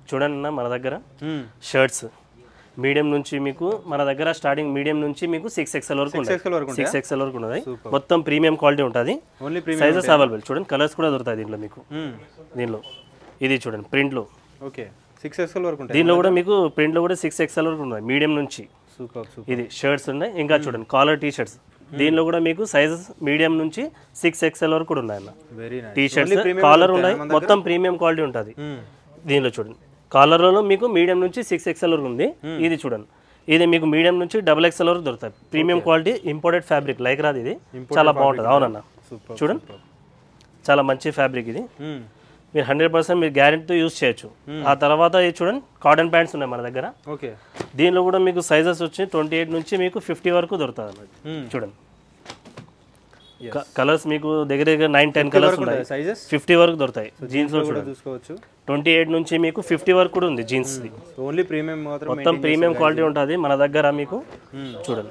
చూడండి అన్న మన దగ్గర షర్ట్స్ మీడియం నుంచి మీకు మన దగ్గర స్టార్టింగ్ మీడియం నుంచి మీకు సిక్స్ ఎక్స్ఎల్ వరకు ఉన్నాయి ఎక్స్ఎల్ వరకు సిక్స్ ఎక్స్ఎల్ వరకు ఉన్నది మొత్తం ప్రీమియం క్వాలిటీ ఉంటుంది ఓన్లీ ప్రీమియం సైజెస్ అవైలబుల్ చూడండి కలర్స్ కూడా దొరుకుతాయి దీంట్లో మీకు దీనిలో ఇది చూడండి ప్రింట్లో ఓకే సిక్స్ ఎక్స్ఎల్ వరకు ఉంటాయి దీనిలో కూడా మీకు ప్రింట్లో కూడా సిక్స్ ఎక్స్ఎల్ వరకు ఉన్నాయి మీడియం నుంచి సూపర్ సూపర్ ఇది షర్ట్స్ ఉన్నాయి ఇంకా చూడండి కాలర్ టీ షర్ట్స్ దీనిలో కూడా మీకు సైజెస్ మీడియం నుంచి సిక్స్ ఎక్స్ఎల్ వరకు కూడా ఉన్నాయి అన్న very nice T shirts collar ఉన్నాయి మొత్తం ప్రీమియం క్వాలిటీ ఉంటుంది దీనిలో చూడండి కాలర్లో మీకు మీడియం నుంచి సిక్స్ ఎక్స్ఎల్ వరకు ఉంది ఇది చూడండి ఇది మీకు మీడియం నుంచి డబుల్ ఎక్స్ఎల్ వరకు దొరుకుతాయి premium quality imported fabric like రాదు ఇది చాలా బాగుంటుంది అవునన్న సూపర్ చూడండి చాలా మంచి ఫ్యాబ్రిక్ ఇది మీరు హండ్రెడ్ పర్సెంట్ మీరు గ్యారెంటీతో యూస్ చేయొచ్చు ఆ తర్వాత ఇది చూడండి కాటన్ ప్యాంట్స్ ఉన్నాయి మన దగ్గర ఓకే దీనిలో కూడా మీకు సైజెస్ వచ్చి ట్వంటీ ఎయిట్ నుంచి మీకు ఫిఫ్టీ వరకు దొరుకుతుంది అన్నమాట చూడండి కలర్స్ మీకు దగ్గర దగ్గర నైన్ టెన్ కలర్స్ ఉన్నాయి సైజెస్ ఫిఫ్టీ వరకు దొరుకుతాయి జీన్స్ లో కూడా చూసుకోవచ్చు ట్వంటీ ఎయిట్ నుంచి మీకు ఫిఫ్టీ వరకు కూడా ఉంది జీన్స్ ఓన్లీ ప్రీమియం మాత్రం మొత్తం ప్రీమియం క్వాలిటీ ఉంటుంది మన దగ్గర మీకు చూడండి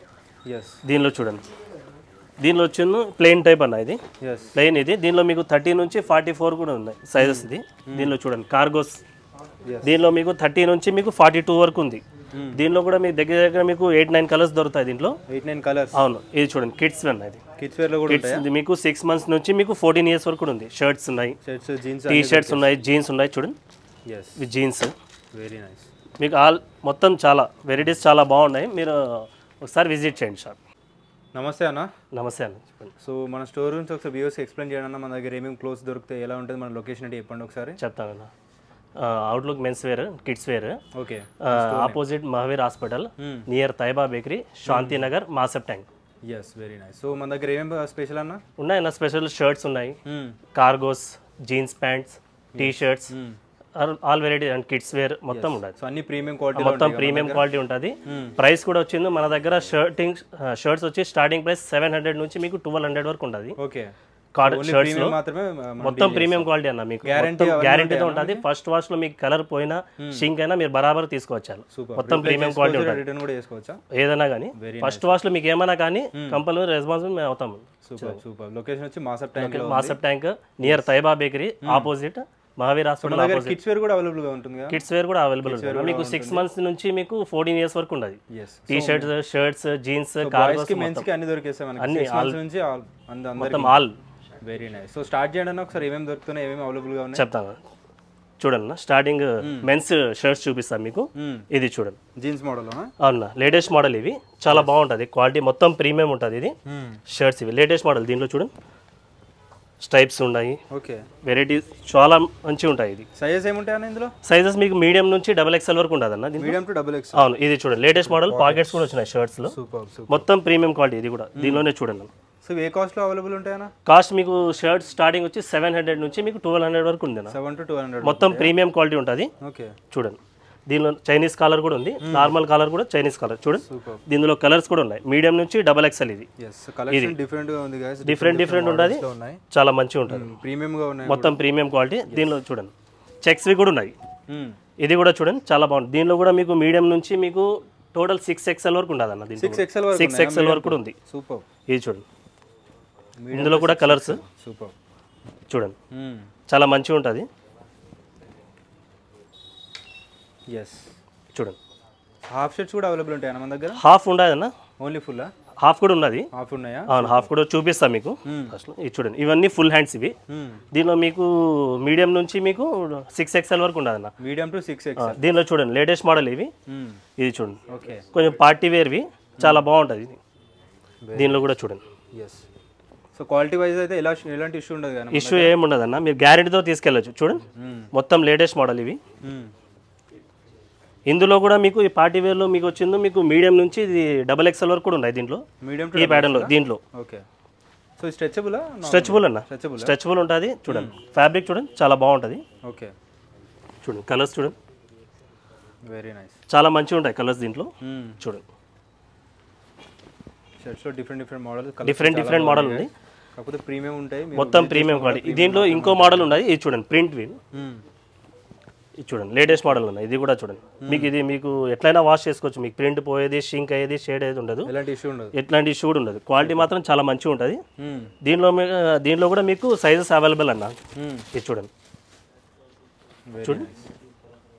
ఎస్ దీనిలో చూడండి దీనిలో వచ్చింది ప్లెయిన్ టైప్ అన్న ఇది ఎస్ ప్లెయిన్ ఇది దీనిలో మీకు థర్టీ నుంచి ఫార్టీ ఫోర్ కూడా ఉన్నాయి సైజెస్ ఇది దీనిలో చూడండి కార్గోస్ దీనిలో మీకు థర్టీ నుంచి మీకు ఫార్టీ టూ వరకు ఉంది దీనిలో కూడా మీకు దగ్గర దగ్గర మీకు ఎయిట్ నైన్ కలర్స్ దొరుకుతాయి దీంట్లో ఎయిట్ నైన్ కలర్స్ అవును ఇది చూడండి కిడ్స్ అన్న ఇది కిడ్స్ వేర్ లో కూడా కిడ్స్ ఇది మీకు సిక్స్ మంత్స్ నుంచి మీకు ఫోర్టీన్ ఇయర్స్ వరకు కూడా ఉంది షర్ట్స్ ఉన్నాయి షర్ట్స్ జీన్స్ టీ షర్ట్స్ ఉన్నాయి జీన్స్ ఉన్నాయి చూడండి ఎస్ ఇవి జీన్స్ వెరీ నైస్ మీకు ఆల్ మొత్తం చాలా వెరైటీస్ చాలా బాగున్నాయి మీరు ఒకసారి విజిట్ చేయండి షాప్ నమస్తే అన్న నమస్తే అన్న చెప్పండి సో మన స్టోర్ గురించి ఒకసారి వ్యూస్ ఎక్స్ప్లెయిన్ చేయడం అన్న మన దగ్గర ఏమేమి క్లోత్స్ దొరుకుతాయి ఎలా ఉంటుంది మన లొకేషన్ అంటే చెప్పండి ఒకసారి చెప్తానన్న outlook men's wear kids wear okay opposite Mahavir hospital near Taiba bakery Shantinagar Masab Tank yes very nice so మన దగ్గర ఏమేమి స్పెషల్ అన్న ఉన్నాయి నా స్పెషల్ షర్ట్స్ ఉన్నాయి cargos jeans pants T shirts all variety and kids wear మొత్తం ఉండదు సో అన్ని ప్రీమియం క్వాలిటీ మొత్తం ప్రీమియం క్వాలిటీ ఉంటుంది ప్రైస్ కూడా వచ్చింది మన దగ్గర షర్టింగ్ షర్ట్స్ వచ్చి స్టార్టింగ్ ప్రైస్ సెవెన్ హండ్రెడ్ నుంచి మీకు ట్వెల్వ్ హండ్రెడ్ వరకు ఉంటుంది ఓకే కార్డ్ షర్ట్స్ లో ప్రీమియం మాత్రమే మనం మొత్తం ప్రీమియం క్వాలిటీ అన్న మీకు గ్యారంటీతో ఉంటుంది ఫస్ట్ వాష్ లో మీకు కలర్ పోయినా షింక్ అయినా మీరు బరాబర్ తీసుకోవచ్చు సూపర్ మొత్తం ప్రీమియం క్వాలిటీ ఉంటుంది రిటర్న్ కూడా చేసుకోవచ్చా ఏదైనా కానీ ఫస్ట్ వాష్ లో మీకు ఏమైనా కానీ కంపల్సరీ రెస్పాన్సిబుల్ మేము అవుతాం సూపర్ సూపర్ లొకేషన్ వచ్చి మాసప్ ట్యాంక్ లో Masab Tank near Taiba bakery opposite Mahavir hospital దగ్గర కిడ్స్ వేర్ కూడా అవైలబుల్ గా ఉంటుంది కదా కిడ్స్ వేర్ కూడా అవైలబుల్ ఉంటుంది మీకు సిక్స్ మంత్స్ నుంచి మీకు ఫోర్టీన్ ఇయర్స్ వరకు ఉండదు yes T shirts shirts jeans boys cargos కి మెన్స్ కి అన్ని దొరికేస్తాయి మనకి అన్ని, సిక్స్ మంత్స్ నుంచి all- అంద- అందరికి మొత్తం all very nice so start చేయండి ఒకసారి ఏమేమి దొరుకుతున్నాయి ఏమేమి అవైలబుల్ గా ఉన్నాయి చెప్తాను చూడండి స్టార్టింగ్ మెన్స్ షర్ట్స్ చూపిస్తాను మీకు ఇది చూడండి జీన్స్ మోడల్ అవునా లేటెస్ట్ మోడల్ ఇవి చాలా బాగుంటుంది క్వాలిటీ మొత్తం ప్రీమియం ఉంటుంది ఇది షర్ట్స్ ఇవి లేటెస్ట్ మోడల్ దీంట్లో చూడండి స్టైప్స్ ఉన్నాయి ఓకే వెరైటీస్ చాలా మంచిగా ఉంటాయి ఇది సైజెస్ ఏముంటాయి అన్న ఇందులో సైజెస్ మీకు మీడియం నుంచి డబల్ ఎక్స్ఎల్ వరకు ఉంటుంది అన్న దీంట్లో మీడియం టు డబుల్ ఎక్స్ అవును ఇది చూడండి లేటెస్ట్ మోడల్ పాకెట్స్ కూడా వచ్చినాయి షర్ట్స్ లో సూపర్ సూపర్ మొత్తం ప్రీమియం క్వాలిటీ ఇది కూడా దీనిలోనే చూడండి సో ఏ కాస్ట్ లో అవైలబుల్ ఉంటాయన్నా కాస్ట్ మీకు షర్ట్ స్టార్టింగ్ వచ్చి సెవెన్ హండ్రెడ్ నుంచి మీకు ట్వెల్వ్ హండ్రెడ్ వరకు ఉంది అన్న సెవెన్ టు టూ హండ్రెడ్ మొత్తం ప్రీమియం క్వాలిటీ ఉంటుంది ఓకే చూడండి దీనిలో చైనీస్ కాలర్ కూడా ఉంది నార్మల్ కాలర్ కూడా చైనీస్ కాలర్ చూడండి సూపర్ దీనిలో కలర్స్ కూడా ఉన్నాయి మీడియం నుంచి డబల్ ఎక్స్ఎల్ ఇది ఎస్ కలెక్షన్ డిఫరెంట్ గా ఉంది గైస్ డిఫరెంట్ డిఫరెంట్ ఉంటుంది లో ఉన్నాయి చాలా మంచిగా ఉంటుంది ప్రీమియం గా ఉన్నాయి మొత్తం ప్రీమియం క్వాలిటీ దీనిలో చూడండి చెక్స్వి కూడా ఉన్నాయి మ్మ్. ఇది కూడా చూడండి చాలా బాగుంది దీనిలో కూడా మీకు మీడియం నుంచి మీకు టోటల్ సిక్స్ ఎక్స్ఎల్ వరకు ఉంటుంది అన్న సిక్స్ ఎక్స్ఎల్ వరకు సిక్స్ ఎక్స్ఎల్ వరకు కూడా ఉంది సూపర్ ఇది చూడండి ఇందులో కూడా కలర్స్ సూపర్ చూడండి చాలా మంచిగా ఉంటుంది ఎస్ చూడండి హాఫ్ షర్ట్స్ కూడా అవైలబుల్ ఉంటాయి మన దగ్గర హాఫ్ ఉండదన్న ఓన్లీ ఫుల్ హాఫ్ కూడా ఉన్నది హాఫ్ ఉన్నాయా అవును హాఫ్ కూడా చూపిస్తాను మీకు ఫస్ట్ ఇది చూడండి ఇవన్నీ ఫుల్ హ్యాండ్స్ ఇవి దీనిలో మీకు మీడియం నుంచి మీకు సిక్స్ ఎక్స్ఎల్ వరకు ఉండదన్న మీడియం టు సిక్స్ ఎక్స్ దీనిలో చూడండి లేటెస్ట్ మోడల్ ఇవి ఇది చూడండి ఓకే కొంచెం పార్టీ వేర్వి చాలా బాగుంటుంది ఇది దీనిలో కూడా చూడండి ఎస్ సో క్వాలిటీ వైజ్ అయితే ఎలా ఎలాంటి ఇష్యూ ఉండదు కానీ ఇష్యూ ఏమి ఉండదన్న మీరు గ్యారెంటీతో తీసుకెళ్ళచ్చు చూడండి మొత్తం లేటెస్ట్ మోడల్ ఇవి ఇందులో కూడా మీకు ఈ పార్టీ వేర్లో మీకు వచ్చిందో మీకు మీడియం నుంచి ఇది డబల్ ఎక్స్ఎల్ వరకు కూడా ఉన్నాయి దీంట్లో మీడియం ఈ ప్యాటర్న్లో దీంట్లో ఓకే సో స్ట్రెచబుల్ స్ట్రెచబుల్ అన్న స్ట్రెచబుల్ స్ట్రెచబుల్ ఉంటుంది చూడండి ఫ్యాబ్రిక్ చూడండి చాలా బాగుంటుంది ఓకే చూడండి కలర్స్ చూడండి వెరీ నైస్ చాలా మంచిగా ఉంటాయి కలర్స్ దీంట్లో చూడండి షర్ట్స్లో different different model different different model ఉంది కాకపోతే ప్రీమియం ఉంటాయి మీరు మొత్తం ప్రీమియం క్వాలిటీ దీంట్లో ఇంకో మోడల్ ఉన్నది ఇది చూడండి ప్రింట్ వీల్ మ్మ్. ఇది చూడండి లేటెస్ట్ మోడల్ ఉన్నాయి ఇది కూడా చూడండి మీకు ఇది మీకు ఎట్లయినా వాష్ చేసుకోవచ్చు మీకు ప్రింట్ పోయేది షింక్ అయ్యేది షేడ్ అయ్యేది ఉండదు ఎలాంటి ఇష్యూ ఉండదు ఎట్లాంటి ఇష్యూ కూడా ఉండదు క్వాలిటీ మాత్రం చాలా మంచిగా ఉంటుంది మ్మ్. దీనిలో మీ- దీనిలో కూడా మీకు సైజెస్ అవైలబుల్ అన్న మ్మ్. ఇది చూడండి Very చూడండి. nice.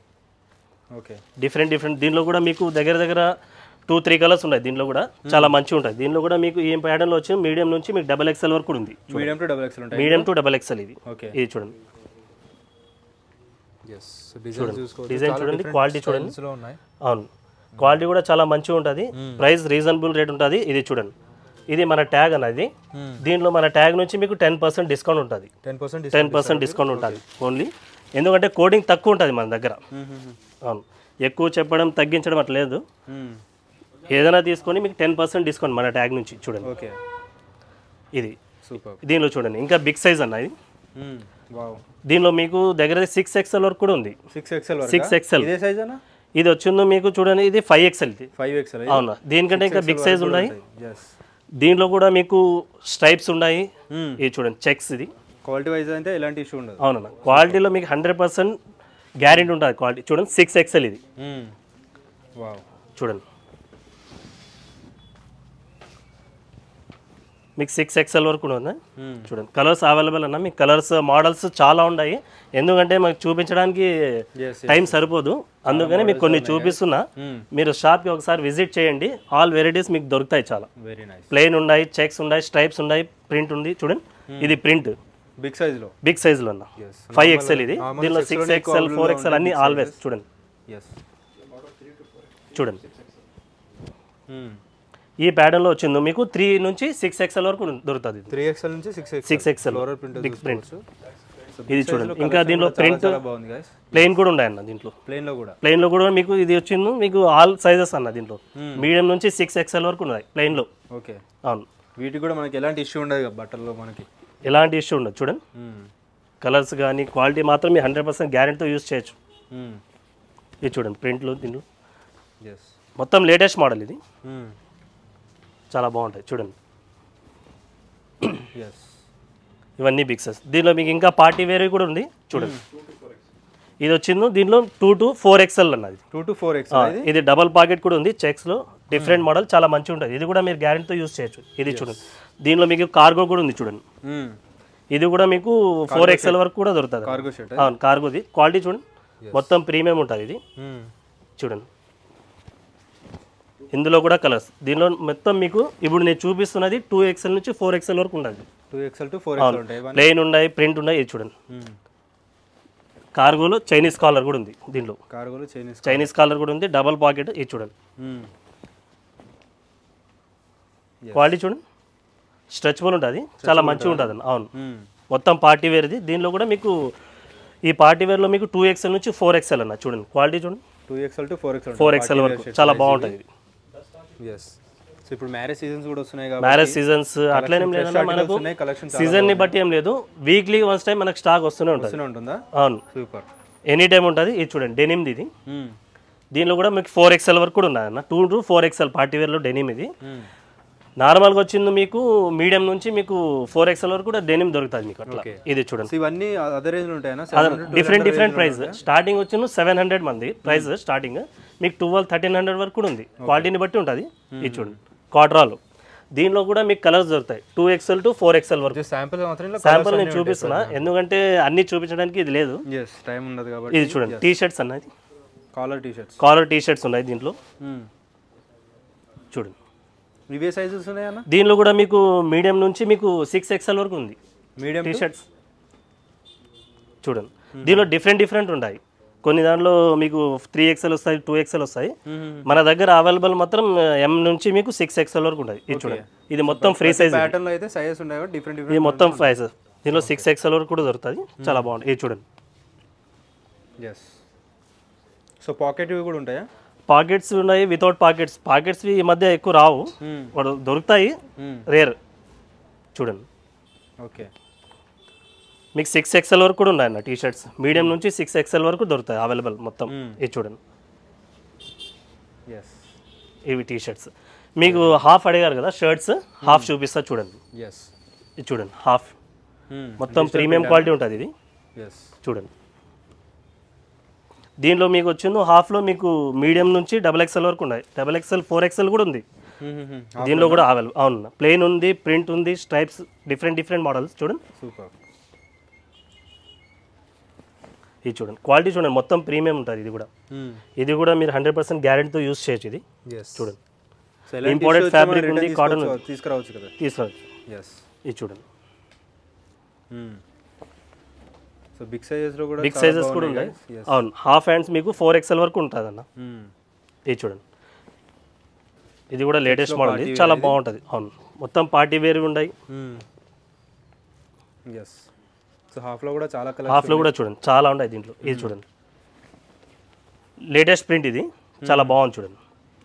ఓకే డిఫరెంట్ డిఫరెంట్ దీనిలో కూడా మీకు దగ్గర దగ్గర టూ త్రీ కలర్స్ ఉన్నాయి దీనిలో కూడా చాలా మంచిగా ఉంటుంది దీనిలో కూడా మీకు ఈ ప్యాటర్న్లో వచ్చి మీడియం నుంచి మీకు డబల్ ఎక్స్ఎల్ వరకు కూడా ఉంది మీడియం టు డబుల్ ఎక్స్ఎల్ ఉంటాయి మీడియం టు డబల్ ఎక్స్ఎల్ ఇది ఓకే ఇది చూడండి ఎస్ డిజైన్ చూసుకోవచ్చు డిజైన్ చూడండి క్వాలిటీ చూడండి లో ఉన్నాయి అవును క్వాలిటీ కూడా చాలా మంచిగా ఉంటుంది ప్రైస్ రీజనబుల్ రేట్ ఉంటుంది ఇది చూడండి ఇది మన ట్యాగ్ అన్నది దీంట్లో మన ట్యాగ్ నుంచి మీకు టెన్ పర్సెంట్ డిస్కౌంట్ ఉంటుంది ten percent ten percent discount ఉంటుంది ఓన్లీ ఎందుకంటే కోడింగ్ తక్కువ ఉంటుంది మన దగ్గర అవును ఎక్కువ చెప్పడం తగ్గించడం అట్లా లేదు ఏదైనా తీసుకొని మీకు టెన్ పర్సెంట్ డిస్కౌంట్ మన ట్యాగ్ నుంచి చూడండి ఓకే ఇది సూపర్ దీనిలో చూడండి ఇంకా బిగ్ సైజ్ అన్న ఇది వావ్ దీనిలో మీకు దగ్గర సిక్స్ ఎక్స్ఎల్ వరకు కూడా ఉంది సిక్స్ ఎక్స్ఎల్ సిక్స్ ఎక్స్ఎల్ ఇదే సైజ్ అన్న ఇది వచ్చిందో మీకు చూడండి ఇది ఫైవ్ ఎక్స్ఎల్ ఇది ఫైవ్ ఎక్స్ఎల్ అవునా దీనికంటే ఇంకా బిగ్ సైజ్ ఉన్నాయి ఎస్ దీనిలో కూడా మీకు స్ట్రైప్స్ ఉన్నాయి ఇది చూడండి చెక్స్ ఇది క్వాలిటీ వైజ్ అయితే ఎలాంటి ఇష్యూ ఉండదు అవునన్నా క్వాలిటీలో మీకు హండ్రెడ్ పర్సెంట్ గ్యారెంటీ ఉంటుంది క్వాలిటీ చూడండి సిక్స్ ఎక్స్ఎల్ ఇది వావ్ చూడండి మీకు సిక్స్ ఎక్స్ఎల్ వరకు కూడా ఉంది చూడండి కలర్స్ అవైలబుల్ అన్న మీకు కలర్స్ మోడల్స్ చాలా ఉన్నాయి ఎందుకంటే మాకు చూపించడానికి ఎస్ టైం సరిపోదు అందుకని మీకు కొన్ని చూపిస్తున్నా మీరు షాప్కి ఒకసారి విజిట్ చేయండి ఆల్ వెరైటీస్ మీకు దొరుకుతాయి చాలా వెరీ నైస్ ప్లెయిన్ ఉన్నాయి చెక్స్ ఉన్నాయి స్ట్రైప్స్ ఉన్నాయి ప్రింట్ ఉంది చూడండి ఇది ప్రింట్ బిగ్ సైజ్ లో బిగ్ సైజులో ఉన్న ఎస్ ఫైవ్ ఎక్స్ఎల్ ఇది దీనిలో సిక్స్ ఎక్స్ఎల్ ఫోర్ ఎక్స్ఎల్ అన్ని ఆల్వేస్ చూడండి ఎస్ చూడండి ఈ ప్యాటర్న్లో వచ్చిందో మీకు త్రీ నుంచి సిక్స్ ఎక్స్ఎల్ వరకు దొరుకుతుంది ఇది త్రీ ఎక్స్ఎల్ నుంచి six X six XL floral print big print ఇది చూడండి ఇంకా దీనిలో ప్రింట్ చాలా బాగుంది గైస్ ప్లెయిన్ కూడా ఉన్నాయి అన్న దీంట్లో ప్లేన్ లో కూడా ప్లెయిన్ లో కూడా మీకు ఇది వచ్చింది మీకు ఆల్ సైజెస్ అన్న దీంట్లో మీడియం నుంచి సిక్స్ ఎక్స్ఎల్ వరకు ఉన్నాయి ప్లెయిన్ లో ఓకే అవును వీటికి కూడా మనకి ఎలాంటి ఇష్యూ ఉండదు కదా బట్టల్లో మనకి ఎలాంటి ఇష్యూ ఉండదు చూడండి కలర్స్ కానీ క్వాలిటీ మాత్రం మీ హండ్రెడ్ పర్సెంట్ గ్యారెంటీతో యూస్ చేయొచ్చు ఇది చూడండి ప్రింట్లో దీనిలో ఎస్ మొత్తం లేటెస్ట్ మోడల్ ఇది చాలా బాగుంటాయి చూడండి ఎస్ ఇవన్నీ బిక్సెస్ దీనిలో మీకు ఇంకా పార్టీ వేర్ కూడా ఉంది చూడండి ఇది వచ్చింది దీనిలో టూ టు ఫోర్ ఎక్స్ఎల్ అన్నది టూ టు ఫోర్ ఎక్స్ ఆ, ఇది డబల్ పాకెట్ కూడా ఉంది చెక్స్ లో డిఫరెంట్ మోడల్ చాలా మంచిగా ఉంటుంది ఇది కూడా మీరు గ్యారెంటీతో యూస్ చేయొచ్చు ఇది చూడండి దీనిలో మీకు కార్గో కూడా ఉంది చూడండి ఇది కూడా మీకు ఫోర్ ఎక్స్ఎల్ వరకు కూడా దొరుకుతుంది కార్గో షర్ట్ అవును కార్గోది క్వాలిటీ చూడండి మొత్తం ప్రీమియం ఉంటుంది ఇది చూడండి ఇందులో కూడా కలర్స్ దీనిలో మొత్తం మీకు ఇప్పుడు నేను చూపిస్తున్నది టూ ఎక్స్ఎల్ నుంచి ఫోర్ ఎక్స్ఎల్ వరకు ఉంటుంది two XL to four XL ఉంటాయి ఇవన్నీ ప్లెయిన్ ఉన్నాయి ప్రింట్ ఉన్నాయి ఇది చూడండి కార్గోలో చైనీస్ కాలర్ కూడా ఉంది దీనిలో కార్గోలు చైనీస్ చైనీస్ కాలర్ కూడా ఉంది డబల్ పాకెట్ ఇది చూడండి క్వాలిటీ చూడండి స్ట్రెచబుల్ ఉంటుంది చాలా మంచిగా ఉంటుంది అన్న అవును మొత్తం పార్టీ వేర్ ఇది దీనిలో కూడా మీకు ఈ పార్టీ వేర్లో మీకు టూ ఎక్స్ఎల్ నుంచి ఫోర్ ఎక్స్ఎల్ అన్న చూడండి క్వాలిటీ చూడండి two XL to four XL four XL వరకు చాలా బాగుంటుంది ఇది ఎస్ సో ఇప్పుడు మ్యారేజ్ సీజన్స్ కూడా వస్తున్నాయి కాబట్టి మ్యారేజ్ సీజన్స్ అట్లనేం లేదన్నా మనకు వస్తున్నాయి కలెక్షన్ సీజన్ ని బట్టి ఏం లేదు వీక్లీ వన్స్ టైం మనకు స్టాక్ వస్తూనే ఉంటుంది వస్తూనే ఉంటుందా అవును సూపర్ ఎనీ టైం ఉంటుంది ఇది చూడండి డెనిమ్ది ఇది దీనిలో కూడా మీకు ఫోర్ ఎక్స్ఎల్ వరకు కూడా ఉన్నాయి అన్న two to four XL party వేర్లో డెనిమ్ ఇది నార్మల్గా వచ్చింది మీకు మీడియం నుంచి మీకు ఫోర్ ఎక్స్ఎల్ వరకు కూడా డెనిమ్ దొరుకుతుంది మీకు అట్లా ఇది చూడండి సో ఇవన్నీ అదే రేంజ్ లో ఉంటాయనా డిఫరెంట్ డిఫరెంట్ ప్రైస్ స్టార్టింగ్ వచ్చిన సెవెన్ హండ్రెడ్ మంది ప్రైస్ స్టార్టింగ్ మీకు ట్వెల్వ్ థర్టీన్ హండ్రెడ్ వరకు కూడా ఉంది క్వాలిటీని బట్టి ఉంటుంది ఇది చూడండి క్వాడ్రాలు దీనిలో కూడా మీకు కలర్స్ దొరుకుతాయి two XL to four XL వరకు శాంపుల్ మాత్రం ఇలా శాంపుల్ నేను చూపిస్తున్నా ఎందుకంటే అన్ని చూపించడానికి ఇది లేదు ఎస్ టైం ఉండదు కాబట్టి ఇది చూడండి టీ షర్ట్స్ అన్నది collar T shirts collar T shirts ఉన్నాయి దీంట్లో చూడండి ఇవే సైజెస్ ఉన్నాయన్నా దీనిలో కూడా మీకు మీడియం నుంచి మీకు సిక్స్ ఎక్స్ఎల్ వరకు ఉంది మీడియం టీ షర్ట్స్ చూడండి దీనిలో డిఫరెంట్ డిఫరెంట్ ఉంటాయి కొన్ని దాంట్లో మీకు త్రీ ఎక్స్ఎల్ వస్తాయి టూ ఎక్స్ఎల్ వస్తాయి మన దగ్గర అవైలబుల్ మాత్రం ఎం నుంచి మీకు సిక్స్ ఎక్స్ఎల్ వరకు ఉంటుంది ఇది చూడండి ఇది మొత్తం ఫ్రీ సైజ్ ప్యాటర్న్ లో అయితే సైజెస్ ఉన్నాయి కాబట్టి డిఫరెంట్ ఇది డిఫరెంట్ మొత్తం సైజ్ దీనిలో సిక్స్ ఎక్స్ఎల్ వరకు కూడా దొరుకుతుంది చాలా బాగుంటుంది ఇది చూడండి ఎస్ సో పాకెట్ ఇవి కూడా ఉంటాయా పాకెట్స్ ఉన్నాయి వితౌట్ పాకెట్స్ పాకెట్స్ ఈ మధ్య ఎక్కువ రావు వాడు దొరుకుతాయి రేర్ చూడండి ఓకే మీకు సిక్స్ ఎక్స్ఎల్ వరకు కూడా ఉన్నాయి అన్న టీ షర్ట్స్ మీడియం నుంచి సిక్స్ ఎక్స్ఎల్ వరకు దొరుకుతాయి అవైలబుల్ మొత్తం ఇది చూడండి ఎస్ ఇవి టీ షర్ట్స్ మీకు హాఫ్ అడిగారు కదా షర్ట్స్ హాఫ్ చూపిస్తా చూడండి ఎస్ ఇది చూడండి హాఫ్ మొత్తం ప్రీమియం క్వాలిటీ ఉంటుంది ఇది ఎస్ చూడండి దీనిలో మీకు వచ్చిందో హాఫ్లో మీకు మీడియం నుంచి డబల్ ఎక్స్ఎల్ వరకు ఉన్నాయి డబల్ ఎక్స్ఎల్ ఫోర్ ఎక్స్ఎల్ కూడా ఉంది దీనిలో కూడా అవైలబుల్ అవును ప్లెయిన్ ఉంది ప్రింట్ ఉంది స్ట్రైప్స్ డిఫరెంట్ డిఫరెంట్ మోడల్స్ చూడండి సూపర్ ఇది చూడండి క్వాలిటీ చూడండి మొత్తం ప్రీమియం ఉంటుంది ఇది కూడా ఇది కూడా మీరు హండ్రెడ్ పర్సెంట్ గ్యారెంటీతో యూస్ చేయొచ్చు ఇది ఎస్ చూడండి సో ఎలాంటి Imported issue వచ్చినా మనం fabric return ఉంది, cotton తీసుకోవచ్చు- తీసుకురావచ్చు కదా తీసుకురావచ్చు ఎస్ ఇది చూడండి సో బిగ్ సైజెస్ లో కూడా బిగ్ సైజెస్ కూడా ఉన్నాయి అవును హాఫ్ హ్యాండ్స్ మీకు ఫోర్ ఎక్స్ఎల్ వరకు ఉంటుంది అన్న ఇది చూడండి ఇది కూడా లేటెస్ట్ మోడల్ ఇది చాలా బాగుంటుంది అవును మొత్తం పార్టీ వేర్ ఉన్నాయి ఎస్ సో హాఫ్ లో కూడా చాలా కలర్ హాఫ్లో కూడా చూడండి చాలా ఉన్నాయి దీంట్లో ఇది చూడండి లేటెస్ట్ ప్రింట్ ఇది చాలా బాగుంది చూడండి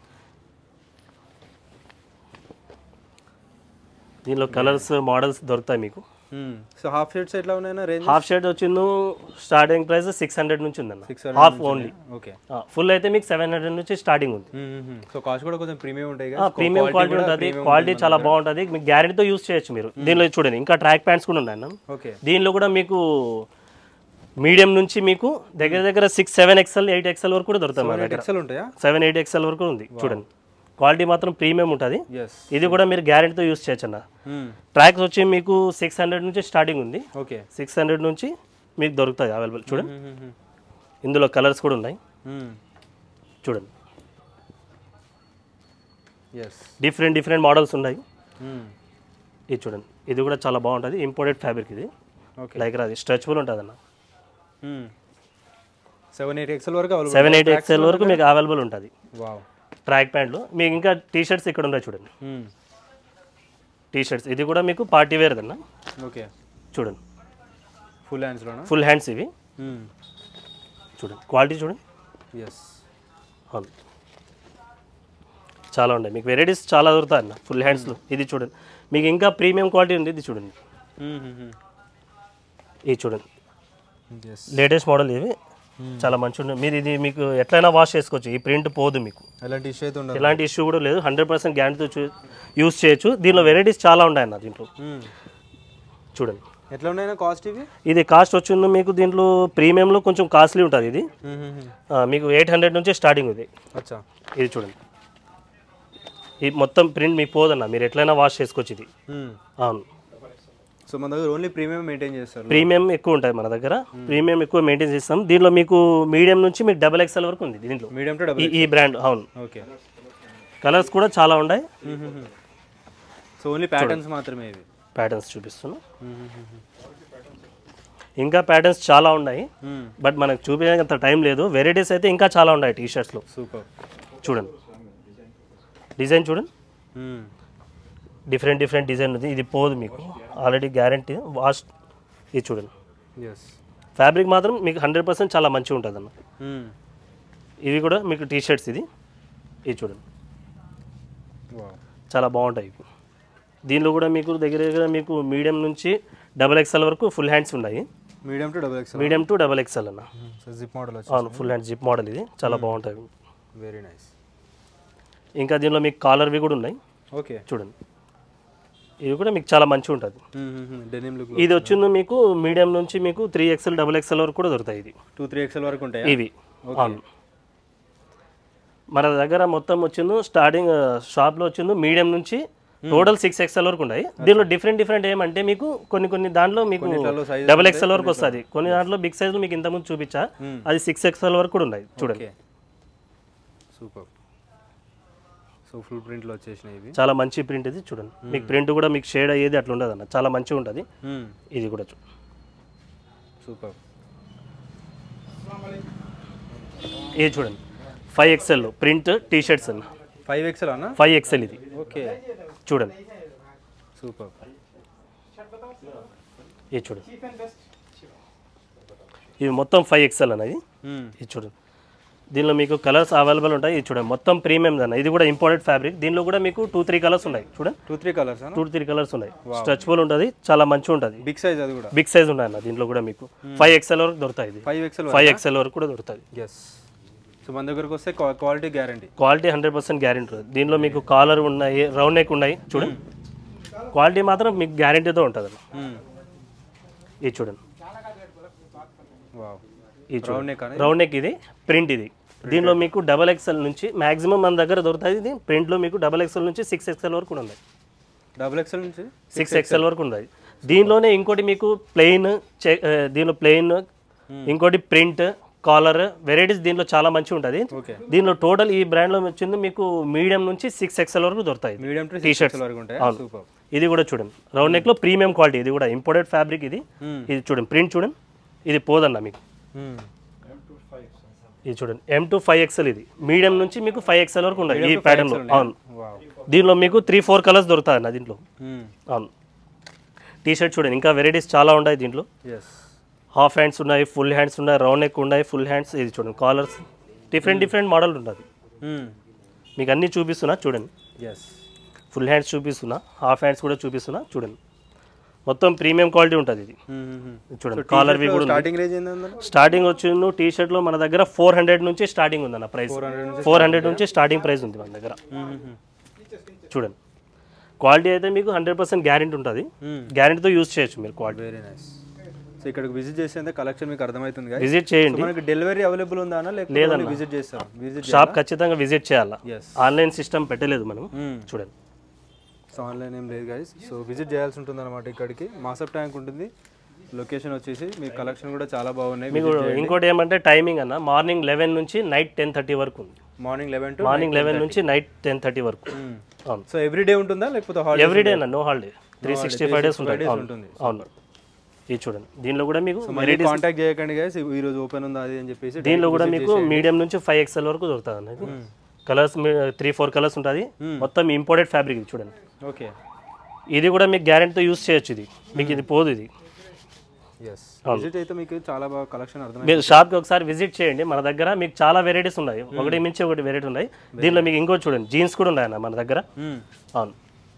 దీనిలో కలర్స్ మోడల్స్ దొరుకుతాయి మీకు సో హాఫ్ షర్ట్స్ ఎట్లా ఉన్నాయన్నా రేంజ్ హాఫ్ షర్ట్ వచ్చింది స్టార్టింగ్ ప్రైస్ సిక్స్ హండ్రెడ్ నుంచి ఉందన్న six half only okay full అయితే మీకు సెవెన్ హండ్రెడ్ నుంచి స్టార్టింగ్ ఉంది సో కాస్ట్ కూడా కొంచెం ప్రీమియం ఉంటాయి కదా ప్రీమియం క్వాలిటీ ఉంటుంది క్వాలిటీ చాలా బాగుంటుంది మీకు గ్యారెంటీతో యూస్ చేయొచ్చు మీరు దీనిలో చూడండి ఇంకా ట్రాక్ ప్యాంట్స్ కూడా ఉన్నాయి అన్న ఓకే దీనిలో కూడా మీకు మీడియం నుంచి మీకు దగ్గర దగ్గర six seven XL eight XL వరకు కూడా దొరుకుతాయి మన దగ్గర ఎక్సెల్ ఉంటాయా సెవెన్ ఎయిట్ ఎక్స్ఎల్ వరకు ఉంది చూడండి క్వాలిటీ మాత్రం ప్రీమియం ఉంటుంది ఎస్ ఇది కూడా మీరు గ్యారెంటీతో యూస్ చేయొచ్చు అన్న ట్రాక్స్ వచ్చి మీకు సిక్స్ హండ్రెడ్ నుంచి స్టార్టింగ్ ఉంది ఓకే సిక్స్ హండ్రెడ్ నుంచి మీకు దొరుకుతాయి అవైలబుల్ చూడండి ఇందులో కలర్స్ కూడా ఉన్నాయి చూడండి ఎస్ డిఫరెంట్ డిఫరెంట్ మోడల్స్ ఉన్నాయి ఇది చూడండి ఇది కూడా చాలా బాగుంటుంది ఇంపోర్టెడ్ ఫ్యాబ్రిక్ ఇది ఓకే లైక్ అది స్ట్రెచబుల్ ఉంటుంది అన్న సెవెన్ ఎయిట్ ఎక్సెల్ వరకు అవైలబుల్ సెవెన్ ఎయిట్ ఎక్స్ఎల్ వరకు మీకు అవైలబుల్ ఉంటుంది వావ్ ట్రాక్ ప్యాంట్లు మీకు ఇంకా టీ షర్ట్స్ ఇక్కడ ఉన్నాయి చూడండి టీ షర్ట్స్ ఇది కూడా మీకు పార్టీ వేర్ అన్న ఓకే చూడండి ఫుల్ హ్యాండ్స్ లోనా ఫుల్ హ్యాండ్స్ ఇవి చూడండి క్వాలిటీ చూడండి ఎస్ అవును చాలా ఉన్నాయి మీకు వెరైటీస్ చాలా దొరుకుతాయి అన్న ఫుల్ హ్యాండ్స్లో ఇది చూడండి మీకు ఇంకా ప్రీమియం క్వాలిటీ ఉంది ఇది చూడండి ఇది చూడండి ఎస్ లేటెస్ట్ మోడల్ ఇవి చాలా మంచిగా ఉన్నాయి మీరు ఇది మీకు ఎట్లయినా వాష్ చేసుకోవచ్చు ఈ ప్రింట్ పోదు మీకు ఎలాంటి ఇష్యూ అయితే ఉండదు ఎలాంటి ఇష్యూ కూడా లేదు హండ్రెడ్ పర్సెంట్ గ్యారంటీతో యూస్ చేయొచ్చు దీనిలో వెరైటీస్ చాలా ఉన్నాయి అన్న దీంట్లో చూడండి ఎట్లా ఉన్నాయన్నా కాస్ట్ ఇవి ఇది కాస్ట్ వచ్చింది మీకు దీంట్లో ప్రీమియంలో కొంచెం కాస్ట్లీ ఉంటుంది ఇది ఆ, మీకు ఎయిట్ హండ్రెడ్ నుంచి స్టార్టింగ్ ఇది అచ్చా ఇది చూడండి ఇది మొత్తం ప్రింట్ మీకు పోదన్న మీరు ఎట్లయినా వాష్ చేసుకోవచ్చు ఇది అవును సో మన దగ్గర ఓన్లీ ప్రీమియం మెయింటైన్ చేస్తారు ప్రీమియం ఎక్కువ ఉంటుంది మన దగ్గర ప్రీమియం ఎక్కువ మెయింటైన్ చేస్తాం దీనిలో మీకు మీడియం నుంచి మీకు డబల్ ఎక్స్ఎల్ వరకు ఉంది దీంట్లో మీడియం టు ఈ డబుల్ ఈ బ్రాండ్ అవును ఓకే కలర్స్ కూడా చాలా ఉన్నాయి సో ఓన్లీ ప్యాటర్న్స్ మాత్రమే ఇవి ప్యాటర్న్స్ చూపిస్తున్నా ఇంకా ప్యాటర్న్స్ చాలా ఉన్నాయి బట్ మనకు చూపించడానికి అంత టైం లేదు వెరైటీస్ అయితే ఇంకా చాలా ఉన్నాయి టీ షర్ట్స్లో సూపర్ చూడండి డిజైన్ చూడండి డిఫరెంట్ డిఫరెంట్ డిజైన్ ఉంది ఇది పోదు మీకు ఆల్రెడీ గ్యారంటీ వాష్ ఇది చూడండి ఎస్ ఫ్యాబ్రిక్ మాత్రం మీకు హండ్రెడ్ పర్సెంట్ చాలా మంచిగా ఉంటుంది అన్న ఇవి కూడా మీకు టీ షర్ట్స్ ఇది ఇది చూడండి వావ్ చాలా బాగుంటాయి ఇవి దీనిలో కూడా మీకు దగ్గర దగ్గర మీకు మీడియం నుంచి డబల్ ఎక్స్ఎల్ వరకు ఫుల్ హ్యాండ్స్ ఉన్నాయి medium to double XL medium to double XL అన్న సో జిప్ మోడల్ వచ్చి అవును ఫుల్ హ్యాండ్ జిప్ మోడల్ ఇది చాలా బాగుంటాయి వెరీ నైస్ ఇంకా దీనిలో మీకు కాలర్వి కూడా ఉన్నాయి ఓకే చూడండి ఇవి కూడా మీకు చాలా మంచిగా ఉంటుంది డెనిమ్ లుక్ ఇది వచ్చింది మీకు మీడియం నుంచి మీకు త్రీ ఎక్స్ఎల్ డబుల్ ఎక్స్ఎల్ వరకు కూడా దొరుకుతాయి ఇది టూ త్రీ ఎక్స్ఎల్ వరకు ఉంటాయా ఇవి అవును మన దగ్గర మొత్తం వచ్చింది స్టార్టింగ్ షాప్లో వచ్చింది మీడియం నుంచి టోటల్ సిక్స్ ఎక్స్ఎల్ వరకు ఉన్నాయి దీనిలో డిఫరెంట్ డిఫరెంట్ ఏమంటే మీకు కొన్ని కొన్ని దాంట్లో మీకు కొన్నిట్లలో size డబుల్ ఎక్స్ఎల్ వరకు వస్తుంది కొన్ని దాంట్లో బిగ్ సైజ్ మీకు ఇంతకుముందు చూపించా అది సిక్స్ ఎక్స్ఎల్ వరకు కూడా ఉన్నాయి చూడండి ఓకే సూపర్ సో ఫుల్ ప్రింట్లో వచ్చేసినాయి ఇవి చాలా మంచి ప్రింట్ ఇది చూడండి మీకు ప్రింట్ కూడా మీకు షేడ్ అయ్యేది అట్లా ఉండదు అన్న చాలా మంచిగా ఉంటుంది ఇది కూడా చూ సూపర్ ఇది చూడండి five XL print T shirts అన్న ఫైవ్ ఎక్స్ఎల్ అన్న ఫైవ్ ఎక్స్ఎల్ ఇది ఓకే చూడండి సూపర్ ఇది చూడండి ఇది మొత్తం ఫైవ్ ఎక్స్ఎల్ అన్న ఇది ఇది చూడండి దీనిలో మీకు కలర్స్ అవైలబుల్ ఉంటాయి ఇది చూడండి మొత్తం ప్రీమియం అన్న ఇది కూడా ఇంపార్టెంట్ ఫ్యాబ్రిక్ దీనిలో కూడా మీకు టూ త్రీ కలర్స్ ఉన్నాయి చూడండి టూ త్రీ కలర్స్ అన్న టూ త్రీ కలర్స్ ఉన్నాయి స్ట్రెచ్బుల్ ఉంటుంది చాలా మంచిగా ఉంటుంది బిగ్ సైజ్ అది కూడా బిగ్ సైజ్ ఉన్నాయి అన్న దీంట్లో కూడా మీకు ఫైవ్ ఎక్స్ఎల్ వరకు దొరుకుతాయి ఇది ఫైవ్ ఎక్స్ఎల్ ఫైవ్ ఎక్స్ఎల్ వరకు కూడా దొరుకుతుంది ఎస్ సో మన దగ్గరకు వస్తే quality guarantee quality hundred percent guarantee ఉంటుంది దీనిలో మీకు కాలర్ ఉన్నాయి రౌండ్ నెక్ ఉన్నాయి చూడండి క్వాలిటీ మాత్రం మీకు గ్యారెంటీతో ఉంటుంది అన్న ఇది చూడండి వావ్ ఇది రౌండ్ నెక్ అని రౌండ్ నెక్ ఇది ప్రింట్ ఇది దీనిలో మీకు డబల్ ఎక్స్ఎల్ నుంచి మాక్సిమం మన దగ్గర దొరుకుతుంది ఇది ప్రింట్లో మీకు డబల్ ఎక్స్ఎల్ నుంచి సిక్స్ ఎక్స్ఎల్ వరకు కూడా ఉన్నాయి డబుల్ ఎక్స్ఎల్ నుంచి సిక్స్ ఎక్స్ఎల్ వరకు ఉన్నాయి దీనిలోనే ఇంకోటి మీకు ప్లెయిన్ దీనిలో ప్లెయిన్ ఇంకోటి ప్రింట్ కాలర్ వెరైటీస్ దీంట్లో చాలా మంచిగా ఉంటుంది ఓకే దీనిలో టోటల్ ఈ బ్రాండ్లో వచ్చింది మీకు మీడియం నుంచి సిక్స్ ఎక్స్ఎల్ వరకు దొరుకుతాయి మీడియం టు టీ షర్ట్స్ వరకు ఉంటాయి అవును. సూపర్ ఇది కూడా చూడండి రౌండ్ నెక్ లో ప్రీమియం క్వాలిటీ ఇది కూడా ఇంపోర్టెడ్ ఫ్యాబ్రిక్ ఇది ఇది చూడండి ప్రింట్ చూడండి ఇది పోదన్న మీకు ఇది చూడండి ఎం టు ఫైవ్ ఎక్స్ఎల్ ఇది మీడియం నుంచి మీకు ఫైవ్ ఎక్స్ఎల్ వరకు ఉన్నాయి ఈ ప్యాటర్న్ లో అవును వావ్ దీనిలో మీకు త్రీ ఫోర్ కలర్స్ దొరుకుతాయి అన్న దీంట్లో అవును టీ షర్ట్ చూడండి ఇంకా వెరైటీస్ చాలా ఉన్నాయి దీంట్లో ఎస్ హాఫ్ హ్యాండ్స్ ఉన్నాయి ఫుల్ హ్యాండ్స్ ఉన్నాయి రౌండ్ నెక్ ఉన్నాయి ఫుల్ హ్యాండ్స్ ఇది చూడండి కాలర్స్ డిఫరెంట్ డిఫరెంట్ మోడల్ ఉంటుంది మీకు అన్నీ చూపిస్తున్నా చూడండి ఎస్ ఫుల్ హ్యాండ్స్ చూపిస్తున్నా హాఫ్ హ్యాండ్స్ కూడా చూపిస్తున్నా చూడండి మొత్తం ప్రీమియం క్వాలిటీ ఉంటుంది ఇది చూడండి కాలర్ వి కూడా స్టార్టింగ్ రేంజ్ ఏంటంటే స్టార్టింగ్ వచ్చి టీ షర్ట్ లో మన దగ్గర ఫోర్ హండ్రెడ్ నుంచి స్టార్టింగ్ ఉందన్న ప్రైస్ ఫోర్ హండ్రెడ్ నుంచి స్టార్టింగ్ ప్రైస్ ఉంది మన దగ్గర చూడండి క్వాలిటీ అయితే మీకు హండ్రెడ్ పర్సెంట్ గ్యారెంటీ ఉంటుంది గ్యారెంటీతో యూజ్ చేయొచ్చు మీరు క్వాలిటీ వెరీ నైస్ సో ఇక్కడికి విజిట్ చేస్తే కలెక్షన్ మీకు అర్థమవుతుంది కదా విజిట్ చేయండి మనకి డెలివరీ అవైలబుల్ ఉందా అన్న లేకపోతే విజిట్ చేస్తాం విజిట్ షాప్ ఖచ్చితంగా విజిట్ చేయాలా Yes. ఆన్లైన్ సిస్టమ్ పెట్టలేదు మనం చూడండి సో ఆన్లైన్ ఏం లేదు గైస్ సో విజిట్ చేయాల్సి ఉంటుంది అనమాట ఇక్కడికి మాసప్ ట్యాంక్ ఉంటుంది లొకేషన్ వచ్చేసి మీ కలెక్షన్ కూడా చాలా బాగున్నాయి మీకు ఇంకోటి ఏమంటే టైమింగ్ అన్న మార్నింగ్ లెవెన్ నుంచి నైట్ టెన్ థర్టీ వరకు ఉంది morning eleven to morning eleven నుంచి నైట్ టెన్ థర్టీ వరకు అవును సో ఎవ్రీ డే ఉంటుందా లేకపోతే హాలిడే ఎవ్రీడే అన్న no holiday three sixty five days ఉంటుంది అవును ఉంటుంది. అవును ఇది చూడండి దీనిలో కూడా మీకు మళ్ళీ కాంటాక్ట్ చేయకండి గైస్ ఈ రోజు ఓపెన్ ఉందా అది అని చెప్పేసి దీనిలో కూడా మీకు మీడియం నుంచి ఫైవ్ ఎక్స్ఎల్ వరకు దొరుకుతుంది అన్నది కలర్స్ త్రీ ఫోర్ కలర్స్ ఉంటుంది మొత్తం ఇంపోర్టెడ్ ఫ్యాబ్రిక్ ఇది చూడండి ఓకే ఇది కూడా మీకు గ్యారెంటీతో యూస్ చేయొచ్చు ఇది మీకు ఇది పోదు ఇది ఎస్ విజిట్ అయితే మీకు చాలా బాగా కలెక్షన్ అర్థమైంది మీరు షాప్కి ఒకసారి విజిట్ చేయండి మన దగ్గర మీకు చాలా వెరైటీస్ ఉన్నాయి ఒకటి మించి ఒకటి వెరైటీ ఉన్నాయి దీనిలో మీకు ఇంకోటి చూడండి జీన్స్ కూడా ఉన్నాయన్న మన దగ్గర అవును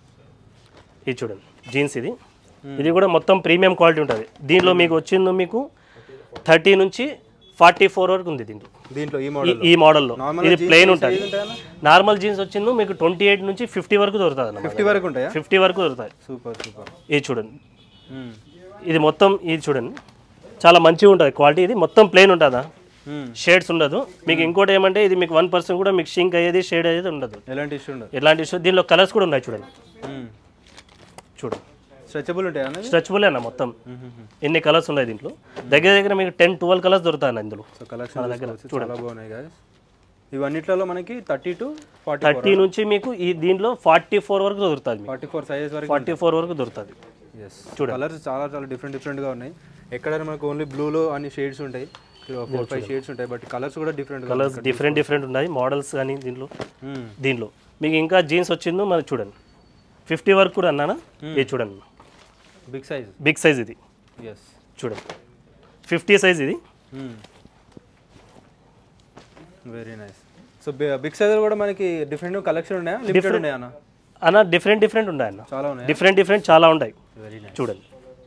ఇది చూడండి జీన్స్ ఇది ఇది కూడా మొత్తం ప్రీమియం క్వాలిటీ ఉంటుంది దీనిలో మీకు వచ్చింది మీకు థర్టీ నుంచి ఫార్టీ ఫోర్ వరకు ఉంది దీంట్లో దీంట్లో ఈ ఈ- మోడల్ ఈ మోడల్లో Normal ఇది jeans ప్లెయిన్ size ఉంటుంది ఉంటాయన్నా? నార్మల్ జీన్స్ వచ్చింది మీకు ట్వంటీ ఎయిట్ నుంచి ఫిఫ్టీ వరకు దొరుకుతుంది అన్నమాట ఫిఫ్టీ వరకు ఉంటాయా ఫిఫ్టీ వరకు దొరుకుతాయి సూపర్ సూపర్ ఇది చూడండి ఇది మొత్తం ఇది చూడండి చాలా మంచిగా ఉంటుంది క్వాలిటీ ఇది మొత్తం ప్లెయిన్ ఉంటుందా షేడ్స్ ఉండదు మీకు ఇంకోటి ఏమంటే ఇది మీకు వన్ పర్సెంట్ కూడా మీకు షింక్ అయ్యేది షేడ్ అయ్యేది ఉండదు ఎలాంటి ఇష్యూ ఉండదు ఎలాంటి ఇష్యూ దీనిలో కలర్స్ కూడా ఉన్నాయి చూడండి చూడండి స్ట్రెచబుల్ ఉంటాయా అన్నది స్ట్రెచబుల్ అన్న మొత్తం ఎన్ని కలర్స్ ఉన్నాయి దీంట్లో దగ్గర దగ్గర మీకు టెన్ ట్వెల్వ్ కలర్స్ దొరుకుతాయి అన్న ఇందులో సో కలెక్షన్ చాలా బాగున్నాయి guys ఇవన్నిట్లలో మనకి థర్టీ టు ఫార్టీ థర్టీ నుంచి మీకు ఈ దీంట్లో ఫార్టీ ఫోర్ వరకు దొరుకుతుంది మీకు ఫార్టీ ఫోర్ సైజెస్ వరకు ఫార్టీ ఫోర్ వరకు దొరుకుతుంది ఎస్ కలర్స్ చాలా చాలా డిఫరెంట్ డిఫరెంట్గా ఉన్నాయి ఎక్కడైనా మనకు ఓన్లీ బ్లూలో అన్ని షేడ్స్ ఉంటాయి ఫోర్ ఫైవ్ షేడ్స్ ఉంటాయి బట్ కలర్స్ కూడా డిఫరెంట్ కలర్స్ డిఫరెంట్ డిఫరెంట్ ఉన్నాయి మోడల్స్ కానీ దీంట్లో దీనిలో మీకు ఇంకా జీన్స్ వచ్చిందో మనకి చూడండి ఫిఫ్టీ వరకు కూడా అన్నానా ఇది చూడండి బిగ్ సైజ్ బిగ్ సైజ్ ఇది ఎస్ చూడండి ఫిఫ్టీ సైజ్ ఇది very nice so big size కూడా మనకి డిఫరెంట్ కలెక్షన్ ఉన్నాయా లిమిటెడ్ ఉన్నాయా అన్న అన్న డిఫరెంట్ డిఫరెంట్ ఉన్నాయి అన్న చాలా ఉన్నాయి డిఫరెంట్ డిఫరెంట్ చాలా ఉన్నాయి వెరీ నైస్ చూడండి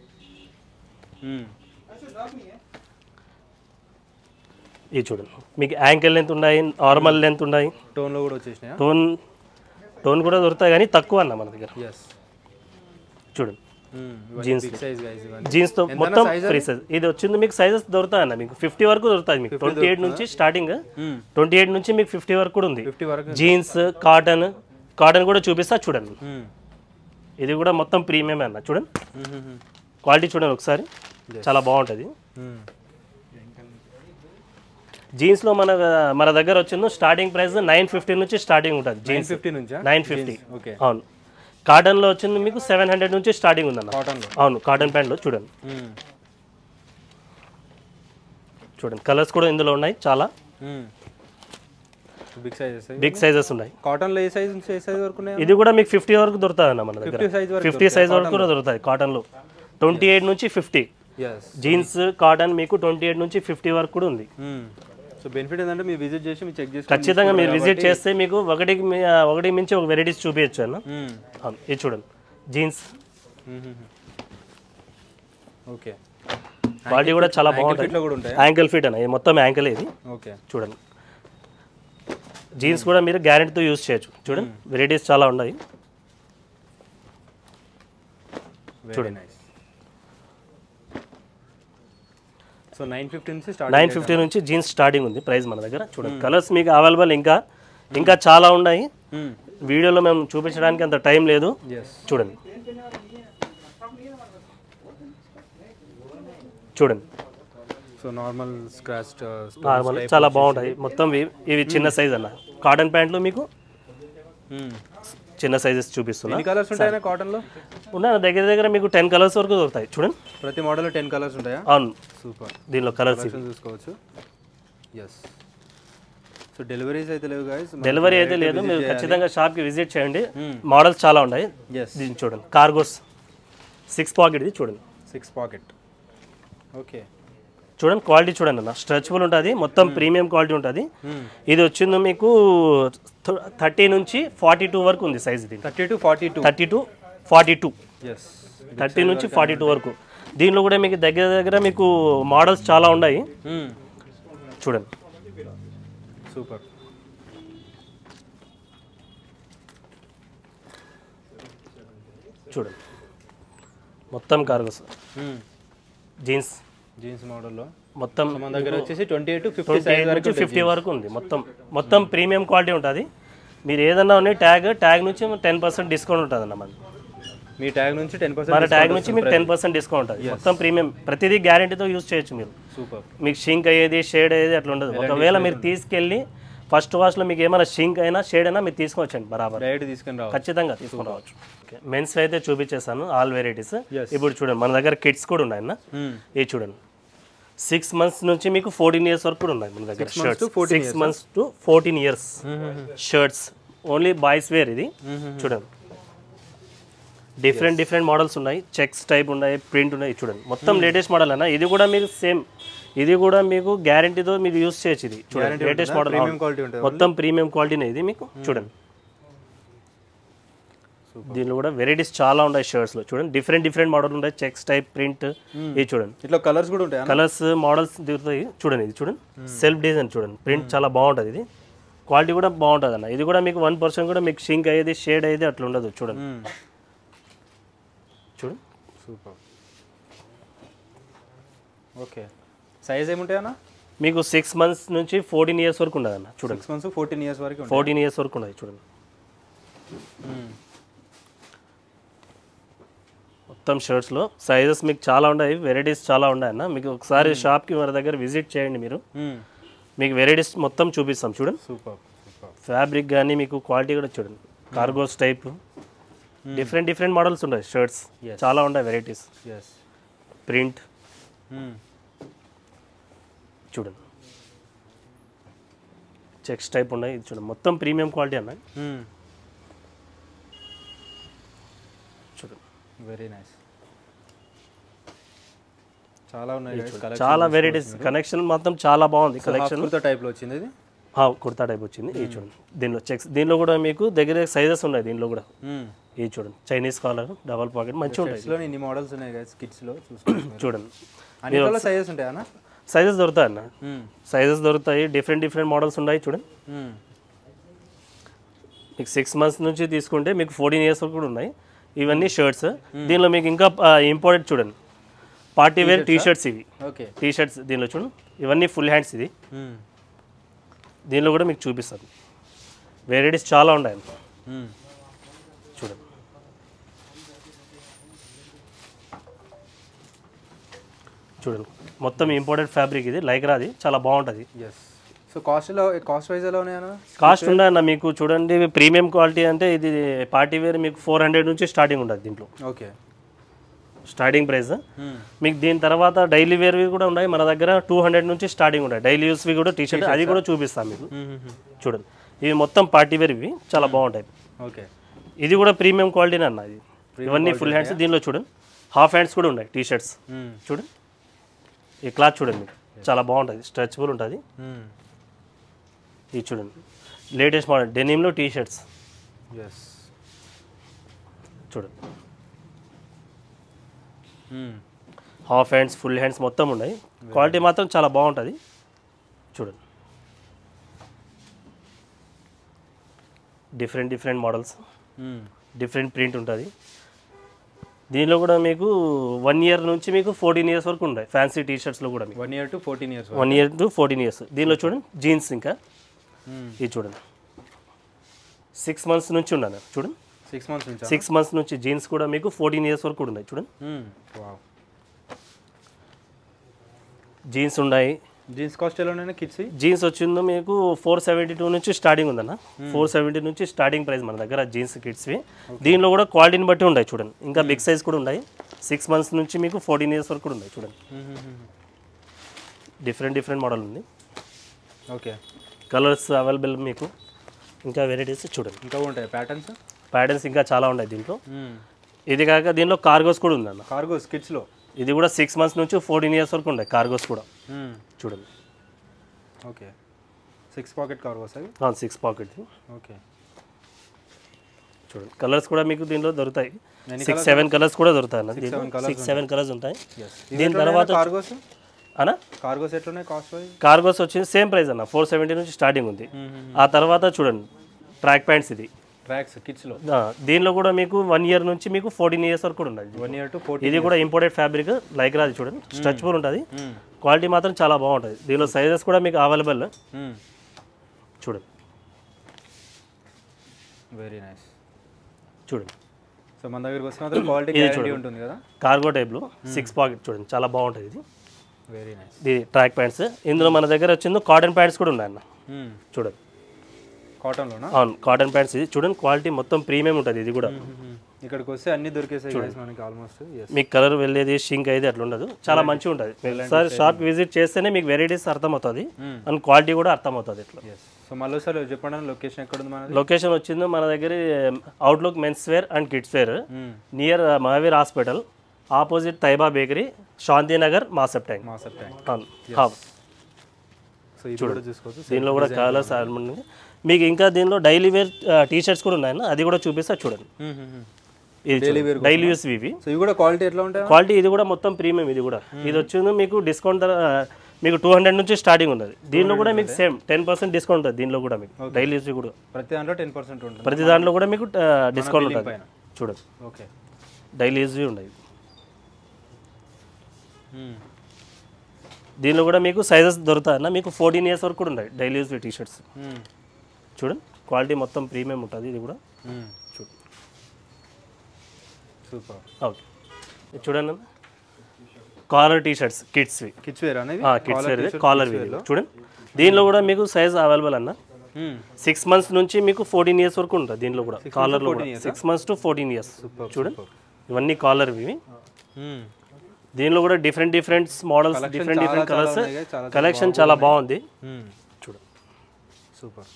ఇది చూడండి మీకు యాంకిల్ లెంత్ ఉన్నాయి నార్మల్ లెంత్ ఉన్నాయి టోన్లో కూడా వచ్చేసినాయా టోన్ టోన్ కూడా దొరుకుతాయి కానీ తక్కువ అన్న మన దగ్గర ఎస్ చూడండి జీన్స్ బిగ్ సైజ్ గైస్ ఇవన్నీ జీన్స్తో మొత్తం ఫ్రీ సైజ్ ఇది వచ్చింది మీకు సైజెస్ దొరుకుతాయి అన్న మీకు ఫిఫ్టీ వరకు దొరుకుతాయి మీకు ట్వంటీ ఎయిట్ నుంచి స్టార్టింగ్ ట్వంటీ ఎయిట్ నుంచి మీకు ఫిఫ్టీ వరకు కూడా ఉంది ఫిఫ్టీ వరకు జీన్స్ కాటన్ కాటన్ కూడా చూపిస్తా చూడండి ఇది కూడా మొత్తం ప్రీమియం అన్న చూడండి క్వాలిటీ చూడండి ఒకసారి చాలా బాగుంటుంది జీన్స్లో మన మన దగ్గర వచ్చింది స్టార్టింగ్ ప్రైస్ నైన్ ఫిఫ్టీ నుంచి స్టార్టింగ్ ఉంటుంది జీన్స్ ఫిఫ్టీ నుంచా నైన్ ఫిఫ్టీ ఓకే అవును కాటన్లో వచ్చింది మీకు సెవెన్ హండ్రెడ్ నుంచి స్టార్టింగ్ ఉందన్న కాటన్లో అవును కాటన్ ప్యాంట్లో చూడండి చూడండి కలర్స్ కూడా ఇందులో ఉన్నాయి చాలా బిగ్ సైజెస్ బిగ్ సైజెస్ ఉన్నాయి కాటన్లో ఏ సైజ్ నుంచి ఏ సైజ్ వరకు ఉన్నాయి ఇది కూడా మీకు ఫిఫ్టీ వరకు దొరుకుతుంది అన్న మన దగ్గర ఫిఫ్టీ సైజ్ వరకు ఫిఫ్టీ సైజ్ వరకు కూడా దొరుకుతాయి కాటన్లో ట్వంటీ ఎయిట్ నుంచి ఫిఫ్టీ ఎస్ జీన్స్ కాటన్ మీకు ట్వంటీ ఎయిట్ నుంచి ఫిఫ్టీ వరకు కూడా ఉంది సో బెనిఫిట్ ఏంటంటే మీరు విజిట్ చేసి మీరు చెక్ చేసి ఖచ్చితంగా మీరు విజిట్ చేస్తే మీకు ఒకటికి మీ- ఒకటి మించి ఒక వెరైటీస్ చూపించచ్చు అన్న అవును, ఇది చూడండి జీన్స్ ఓకే క్వాలిటీ కూడా చాలా బాగుంటుంది ఇట్లా కూడా ఉంటాయి యాంకిల్ ఫిట్ అన్న ఇది మొత్తం యాంకిల్ ఇది ఓకే చూడండి జీన్స్ కూడా మీరు గ్యారెంటీతో యూస్ చేయొచ్చు చూడండి వెరైటీస్ చాలా ఉన్నాయి very nice so nine fifty నుంచి స్టార్ట్ నైన్ ఫిఫ్టీ నుంచి జీన్స్ స్టార్టింగ్ ఉంది ప్రైస్ మన దగ్గర చూడండి కలర్స్ మీకు అవైలబుల్ ఇంకా ఇంకా చాలా ఉన్నాయి వీడియోలో మేము చూపించడానికి అంత టైం లేదు ఎస్ చూడండి చూడండి so so normal scratch normal చాలా బాగుంటాయి మొత్తం ఇవి- ఇవి చిన్న సైజ్ అన్న కాటన్ ప్యాంట్లు మీకు చిన్న సైజెస్ చూపిస్తున్నా ఎన్ని కలర్స్ ఉంటాయన్నా కాటన్లో ఉన్న దగ్గర దగ్గర మీకు టెన్ కలర్స్ వరకు దొరుకుతాయి చూడండి ప్రతి మోడల్లో టెన్ కలర్స్ ఉంటాయా అవును సూపర్ దీనిలో కలర్స్ ఇవి కలెక్షన్ చూసుకోవచ్చు ఎస్ సో డెలివరీస్ అయితే లేవు గాయస్ డెలివరీ అయితే లేదు మీరు ఖచ్చితంగా షాప్కి విజిట్ చేయండి మోడల్స్ చాలా ఉన్నాయి ఎస్ దీన్ని చూడండి కార్గోస్ సిక్స్ పాకెట్ ఇది చూడండి సిక్స్ పాకెట్ ఓకే చూడండి క్వాలిటీ చూడండి అన్న స్ట్రెచబుల్ ఉంటుంది మొత్తం ప్రీమియం క్వాలిటీ ఉంటుంది ఇది వచ్చింది మీకు థర్టీ నుంచి ఫార్టీ టూ వరకు ఉంది సైజ్ దీని thirty to forty two thirty to forty two yes thirty నుంచి ఫార్టీ టూ వరకు దీనిలో కూడా మీకు దగ్గర దగ్గర మీకు మోడల్స్ చాలా ఉన్నాయి చూడండి సూపర్ చూడండి మొత్తం కార్గోస్ జీన్స్ జీన్స్ మోడల్లో మొత్తం మన దగ్గర వచ్చేసి twenty eight to fifty twenty eight నుంచి ఫిఫ్టీ వరకు ఉంది మొత్తం మొత్తం ప్రీమియం క్వాలిటీ ఉంటుంది మీరు ఏదన్నా ఉన్నాయి ట్యాగ్ ట్యాగ్ నుంచి టెన్ పర్సెంట్ డిస్కౌంట్ ఉంటుంది అన్న మనకి మీ ట్యాగ్ నుంచి టెన్ మన పర్సెంట్ ట్యాగ్ నుంచి మీకు టెన్ పర్సెంట్ డిస్కౌంట్ ఉంటుంది మొత్తం ప్రీమియం ప్రతిదీ గ్యారంటీతో యూజ్ చేయొచ్చు మీరు సూపర్ మీకు షింక్ అయ్యేది షేడ్ అయ్యేది అట్లా ఉండదు ఒకవేళ మీరు తీసుకెళ్ళి ఫస్ట్ వాష్లో మీకు ఏమైనా షింక్ అయినా షేడ్ అయినా మీరు తీసుకోవచ్చండి బరాబర్ డైరెక్ట్ తీసుకొని రావాలి ఖచ్చితంగా తీసుకొని రావచ్చు మెన్స్ అయితే చూపించేసాను ఆల్ వెరైటీస్ Yes. ఇప్పుడు చూడండి మన దగ్గర కిడ్స్ కూడా ఉన్నాయి అన్న ఇది చూడండి సిక్స్ మంత్స్ నుంచి మీకు ఫోర్టీన్ ఇయర్స్ వరకు కూడా ఉన్నాయి మన దగ్గర shirts six months to fourteen years shirts only boys wear ఇది చూడండి డిఫరెంట్ డిఫరెంట్ మోడల్స్ ఉన్నాయి చెక్స్ టైప్ ఉన్నాయి ప్రింట్ ఉన్నాయి ఇది చూడండి మొత్తం లేటెస్ట్ మోడల్ అన్న ఇది కూడా మీకు సేమ్ ఇది కూడా మీకు గ్యారంటీతో మీరు యూస్ చేయొచ్చు ఇది చూడండి లేటెస్ట్ మోడల్ ప్రీమియం క్వాలిటీ ఉంటుంది మొత్తం ప్రీమియం క్వాలిటీనే ఇది మీకు చూడండి దీనిలో కూడా వెరైటీస్ చాలా ఉన్నాయి షర్ట్స్ లో చూడండి డిఫరెంట్ డిఫరెంట్ మోడల్ ఉన్నాయి చెక్స్ టైప్ ప్రింట్ ఇది చూడండి ఇట్లా కలర్స్ కూడా ఉంటాయా కలర్స్ మోడల్స్ దిగుతాయి చూడండి ఇది చూడండి సెల్ఫ్ డిజైన్ చూడండి ప్రింట్ చాలా బాగుంటుంది ఇది క్వాలిటీ కూడా బాగుంటుంది అన్న ఇది కూడా మీకు వన్ పర్సెంట్ కూడా మీకు షింక్ అయ్యేది షేడ్ అయ్యేది అట్లా ఉండదు చూడండి చూడండి సూపర్ ఓకే సైజ్ ఏముంటాయన్నా మీకు సిక్స్ మంత్స్ నుంచి ఫోర్టీన్ ఇయర్స్ వరకు ఉండదు అన్న చూడండి సిక్స్ మంత్స్ ఫోర్టీన్ ఇయర్స్ వరకు ఉంటాయి ఫోర్టీన్ ఇయర్స్ వరకు ఉండదు చూడండి మొత్తం షర్ట్స్లో సైజెస్ మీకు చాలా ఉన్నాయి వెరైటీస్ చాలా ఉన్నాయి అన్న మీకు ఒకసారి షాప్కి మన దగ్గర విజిట్ చేయండి మీరు మీకు వెరైటీస్ మొత్తం చూపిస్తాం చూడండి సూపర్ సూపర్ ఫ్యాబ్రిక్ కానీ మీకు క్వాలిటీ కూడా చూడండి cargos type different different models ఉన్నాయి షర్ట్స్ చాలా ఉన్నాయి వెరైటీస్ ఎస్ ప్రింట్ చూడండి చెక్స్ టైప్ ఉన్నాయి ఇది చూడండి మొత్తం ప్రీమియం క్వాలిటీ అన్న చూడండి వెరీ నైస్ చాలా ఉన్నాయి guys, collection. చాలా వెరైటీస్ కనెక్షన్ మాత్రం చాలా బాగుంది కలెక్షన్ కుర్తా టైప్లో వచ్చింది ఇది కుర్తా టైప్ వచ్చింది ఇది చూడండి దీనిలో చెక్స్ దీనిలో కూడా మీకు దగ్గర సైజెస్ ఉన్నాయి దీనిలో కూడా ఇది చూడండి చైనీస్ కాలర్ డబల్ పాకెట్ మంచిగా ఉంటాయి కిడ్స్లో ఇన్ని మోడల్స్ ఉన్నాయి గైస్ కిడ్స్లో చూసుకోండి చూడండి అన్నిట్లో సైజెస్ ఉంటాయా సైజెస్ దొరుకుతాయి అన్న సైజెస్ దొరుకుతాయి డిఫరెంట్ డిఫరెంట్ మోడల్స్ ఉన్నాయి చూడండి మీకు సిక్స్ మంత్స్ నుంచి తీసుకుంటే మీకు ఫోర్టీన్ ఇయర్స్ వరకు కూడా ఉన్నాయి ఇవన్నీ షర్ట్స్ దీనిలో మీకు ఇంకా ఇంపార్టెంట్ చూడండి పార్టీ వేర్ టీ షర్ట్స్ ఇవి ఓకే టీ షర్ట్స్ దీనిలో చూడండి ఇవన్నీ ఫుల్ హ్యాండ్స్ ఇది దీనిలో కూడా మీకు చూపిస్తాను వెరైటీస్ చాలా ఉన్నాయి చూడండి చూడండి మొత్తం ఇంపార్టెంట్ ఫ్యాబ్రిక్ ఇది లైక్రాది చాలా బాగుంటుంది ఎస్ సో కాస్ట్లో కాస్ట్ వైజ్ ఎలా ఉన్నాయన్నా కాస్ట్ ఉండన్న మీకు చూడండి ప్రీమియం క్వాలిటీ అంటే ఇది పార్టీ వేర్ మీకు ఫోర్ హండ్రెడ్ నుంచి స్టార్టింగ్ ఉంటుంది దీంట్లో ఓకే స్టార్టింగ్ ప్రైస్ మీకు దీని తర్వాత డైలీ వేర్వి కూడా ఉన్నాయి మన దగ్గర టూ హండ్రెడ్ నుంచి స్టార్టింగ్ ఉంటాయి డైలీ యూస్వి కూడా టీ షర్ట్ అది కూడా చూపిస్తాను మీకు చూడండి ఇవి మొత్తం పార్టీ వేర్ ఇవి చాలా బాగుంటాయి ఓకే ఇది కూడా ప్రీమియం క్వాలిటీనే అన్న ఇది ఇవన్నీ ఫుల్ హ్యాండ్స్ దీనిలో చూడండి హాఫ్ హ్యాండ్స్ కూడా ఉన్నాయి టీ షర్ట్స్ చూడండి ఈ క్లాత్ చూడండి మీకు చాలా బాగుంటుంది స్ట్రెచబుల్ ఉంటుంది ఇది చూడండి లేటెస్ట్ మోడల్ డెనిమ్లో టీ షర్ట్స్ ఎస్ చూడండి హాఫ్ హ్యాండ్స్ ఫుల్ హ్యాండ్స్ మొత్తం ఉన్నాయి క్వాలిటీ మాత్రం చాలా బాగుంటుంది చూడండి different different models different print ఉంటుంది దీనిలో కూడా మీకు వన్ ఇయర్ నుంచి మీకు ఫోర్టీన్ ఇయర్స్ వరకు ఉన్నాయి ఫ్యాన్సీ టీ షర్ట్స్లో కూడా మీకు one year to fourteen years one year to fourteen years దీనిలో చూడండి జీన్స్ ఇంకా ఇది చూడండి సిక్స్ మంత్స్ నుంచి ఉన్నాను చూడండి సిక్స్ మంత్స్ నుంచి సిక్స్ మంత్స్ నుంచి జీన్స్ కూడా మీకు ఫోర్టీన్ ఇయర్స్ వరకు కూడా ఉన్నాయి చూడండి వావ్ జీన్స్ ఉన్నాయి జీన్స్ కాస్ట్ ఎలా ఉన్నాయి కిడ్స్ జీన్స్ వచ్చిందో మీకు ఫోర్ సెవెంటీ టూ నుంచి స్టార్టింగ్ ఉందన్న ఫోర్ సెవెంటీ నుంచి స్టార్టింగ్ ప్రైస్ మన దగ్గర జీన్స్ కిట్స్వి దీనిలో కూడా క్వాలిటీని బట్టి ఉన్నాయి చూడండి ఇంకా బిగ్ సైజ్ కూడా ఉన్నాయి సిక్స్ మంత్స్ నుంచి మీకు ఫోర్టీన్ ఇయర్స్ వరకు కూడా ఉన్నాయి చూడండి డిఫరెంట్ డిఫరెంట్ మోడల్ ఉంది ఓకే కలర్స్ అవైలబుల్ మీకు ఇంకా వెరైటీస్ చూడండి ఇంకా ఉంటాయి ప్యాటర్న్స్ ప్యాటర్న్స్ ఇంకా చాలా ఉన్నాయి దీంట్లో ఇది కాక దీనిలో కార్గోస్ కూడా ఉందన్న కార్గోస్ కిడ్స్లో ఇది కూడా సిక్స్ మంత్స్ నుంచి ఫోర్టీన్ ఇయర్స్ వరకు ఉన్నాయి కార్గోస్ కూడా చూడండి ఓకే సిక్స్ పాకెట్ కార్గోస్ అవి సిక్స్ పాకెట్ ఓకే చూడండి కలర్స్ కూడా మీకు దీనిలో దొరుకుతాయి ఎన్ని సిక్స్ సెవెన్ కలర్స్ కూడా దొరుకుతాయి అన్న seven colours six seven colours ఉంటాయి దీని దీని తర్వాత కార్గోస్ అన్న కార్గోస్ ఎట్లున్నాయి కాస్ట్ వైజ్ కార్గోస్ వచ్చింది సేమ్ ప్రైస్ అన్న ఫోర్ సెవెంటీ నుంచి స్టార్టింగ్ ఉంది ఆ తర్వాత చూడండి ట్రాక్ ప్యాంట్స్ ఇది ట్రాక్స్ కిడ్స్లో ఆ, దీనిలో కూడా మీకు వన్ ఇయర్ నుంచి మీకు ఫోర్టీన్ ఇయర్స్ వరకు కూడా ఉన్నాయి వన్ ఇయర్ టు ఫోర్టీ ఇది కూడా ఇంపోర్టెడ్ ఫ్యాబ్రిక్ లైక్ రాదు చూడండి స్ట్రెచ్బుల్ ఉంటుంది క్వాలిటీ మాత్రం చాలా బాగుంటుంది దీనిలో సైజెస్ కూడా మీకు అవైలబుల్ చూడండి వెరీ నైస్ చూడండి సో మన దగ్గరికి వస్తే మాత్రం క్వాలిటీ గ్యారంటీ ఉంటుంది కదా కార్గో టైప్లో సిక్స్ పాకెట్ చూడండి చాలా బాగుంటుంది ఇది వెరీ నైస్ ఇది ట్రాక్ ప్యాంట్స్ ఇందులో మన దగ్గర వచ్చిందో కాటన్ ప్యాంట్స్ కూడా ఉన్నాయి అన్న చూడండి కాటన్లోనా అవును కాటన్ ప్యాంట్స్ ఇది చూడండి క్వాలిటీ మొత్తం ప్రీమియం ఉంటుంది ఇది కూడా ఇక్కడికి వస్తే అన్ని దొరికేసాయి guys మనకి ఆల్మోస్ట్ ఎస్ మీకు కలర్ వెళ్ళేది షింక్ అయితే అట్లా ఉండదు చాలా మంచిగా ఉంటుంది మీరు ఒకసారి షాప్ విజిట్ చేస్తేనే మీకు వెరైటీస్ అర్థమవుతుంది అండ్ క్వాలిటీ కూడా అర్థమవుతుంది ఇట్లా ఎస్ సో మళ్ళీ సార్ చెప్పండి లొకేషన్ ఎక్కడ ఉంది మనది లొకేషన్ వచ్చిందో మన దగ్గర Outlook men's wear and kids wear near Mahaveer hospital opposite Taiba bakery Shantinagar Masab Tank Masab Tank అవును అవును. సో ఇది కూడా చూసుకోవచ్చు దీనిలో కూడా కలర్స్ ఉన్నాయి మీకు ఇంకా దీనిలో డైలీ వేర్ టీ షర్ట్స్ కూడా ఉన్నాయన్న అది కూడా చూపిస్తా చూడండి ఇది డైలీ యూస్ ఇవి సో ఇవి కూడా క్వాలిటీ ఎట్లా ఉంటాయి క్వాలిటీ ఇది కూడా మొత్తం ప్రీమియం ఇది కూడా ఇది వచ్చింది మీకు డిస్కౌంట్ ధర మీకు టూ హండ్రెడ్ నుంచి స్టార్టింగ్ ఉన్నది దీనిలో కూడా మీకు సేమ్ టెన్ పర్సెంట్ డిస్కౌంట్ ఉంటుంది దీనిలో కూడా మీకు డైలీ యూస్ కూడా ప్రతి దాంట్లో టెన్ పర్సెంట్ ఉంటుంది ప్రతి దాంట్లో కూడా మీకు డిస్కౌంట్ ఉంటుంది పైన. చూడండి ఓకే డైలీ యూస్ ఉన్నాయి దీనిలో కూడా మీకు సైజెస్ దొరుకుతాయన్న మీకు ఫోర్టీన్ ఇయర్స్ వరకు కూడా ఉన్నాయి డైలీ యూస్ టీ షర్ట్స్ చూడండి క్వాలిటీ మొత్తం ప్రీమియం ఉంటుంది ఇది కూడా చూడు సూపర్ ఓకే ఇది చూడండి అన్న కాలర్ టీ షర్ట్స్ కిడ్స్వి కిడ్స్ వేర్ అనేది కిడ్స్ వేర్ కాలర్ చూడండి దీనిలో కూడా మీకు సైజ్ అవైలబుల్ అన్న సిక్స్ మంత్స్ నుంచి మీకు ఫోర్టీన్ ఇయర్స్ వరకు ఉంటుంది దీనిలో కూడా కాలర్లో కూడా six months to fourteen years చూడండి ఇవన్నీ కాలర్ ఇవి దీనిలో కూడా different different models different different colours ఉన్నాయి guys, చాలా కలెక్షన్ చాలా బాగుంది చూడండి సూపర్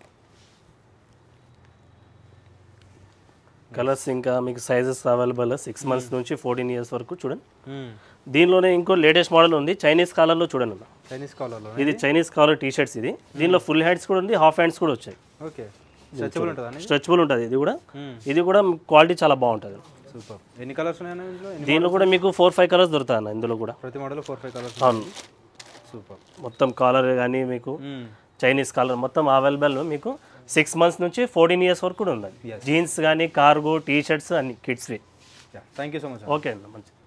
కలర్స్ ఇంకా మీకు సైజెస్ అవైలబుల్ సిక్స్ మంత్స్ నుంచి ఫోర్టీన్ ఇయర్స్ వరకు చూడండి దీనిలోనే ఇంకో లేటెస్ట్ మోడల్ ఉంది చైనీస్ కాలర్లో చూడండి అన్న. చైనీస్ కాలర్లో ఇది చైనీస్ కాలర్ టీ షర్ట్స్ ఇది దీనిలో ఫుల్ హ్యాండ్స్ కూడా ఉంది హాఫ్ హ్యాండ్స్ కూడా వచ్చాయి ఓకే స్ట్రెచబుల్ ఉంటుందా స్ట్రెచబుల్ ఉంటుంది ఇది కూడా ఇది కూడా క్వాలిటీ చాలా బాగుంటుంది సూపర్ ఎన్ని కలర్స్ ఉన్నాయన్న ఇందులో ఎన్ని దీనిలో కూడా మీకు ఫోర్ ఫైవ్ కలర్స్ దొరుకుతాయి అన్న ఇందులో కూడా ప్రతి మోడల్ ఫోర్ ఫైవ్ కలర్స్ అవును సూపర్ మొత్తం కాలర్ కానీ మీకు చైనీస్ కాలర్ మొత్తం అవైలబుల్ మీకు సిక్స్ మంత్స్ నుంచి ఫోర్టీన్ ఇయర్స్ వరకు కూడా ఉంది జీన్స్ కానీ కార్గో టీ షర్ట్స్ అన్ని కిడ్స్వి thank you so much okay అన్న మంచి